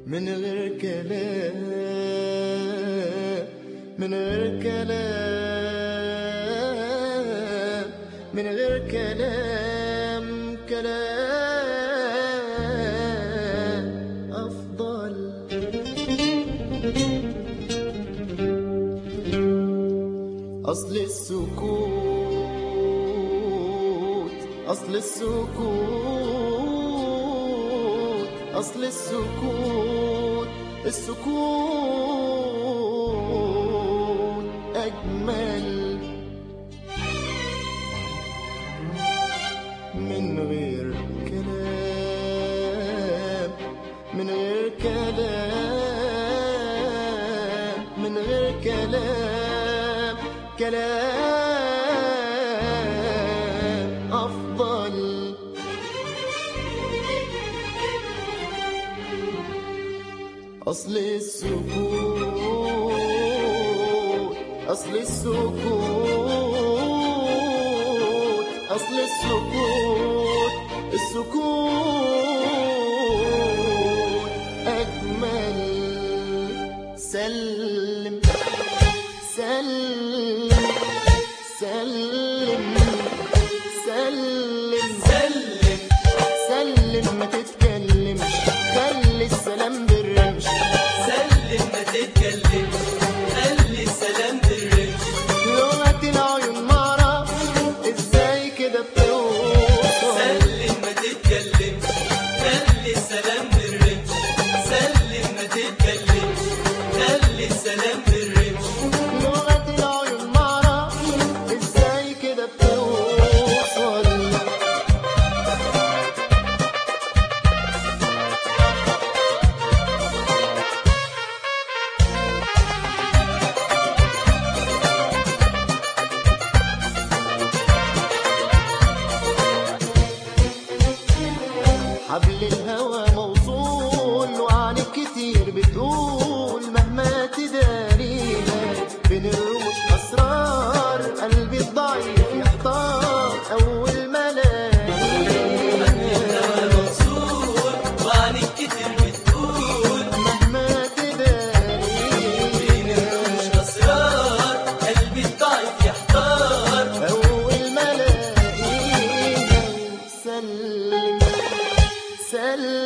من غير كلام من غير كلام من غير كلام كلام أفضل أصل السكوت أصل السكوت أصل السكوت السكوت أجمل من غير كلام من غير كلام من غير كلام كلام أفضل أصل السكوت أصل السكوت أصل السكوت السكوت أجمل سلم سلم سلم سلم سلم سلم ما تتكلمش خلي السلام بالرمش سلم ما تتكلمش خلي السلام بالرمش لغة العيون معرفش ازاي كده بتوصل سلم ما تتكلمش خلي السلام بالرمش سلم ما تتكلمش خلي السلام بالرمش لغة العيون معرفش ازاي كده بتوصل حبل الهوى موصول وعنك كتير بتقول مهما تدارينا بين الرموش أسرار قلبي الضعيف يحتار أول ما الهوى الاقينا منصور وعنك كتير بتقول مهما تدارينا بين الرموش اسرار قلبي الضعيف يحتار أول ما الاقينا سلم سلم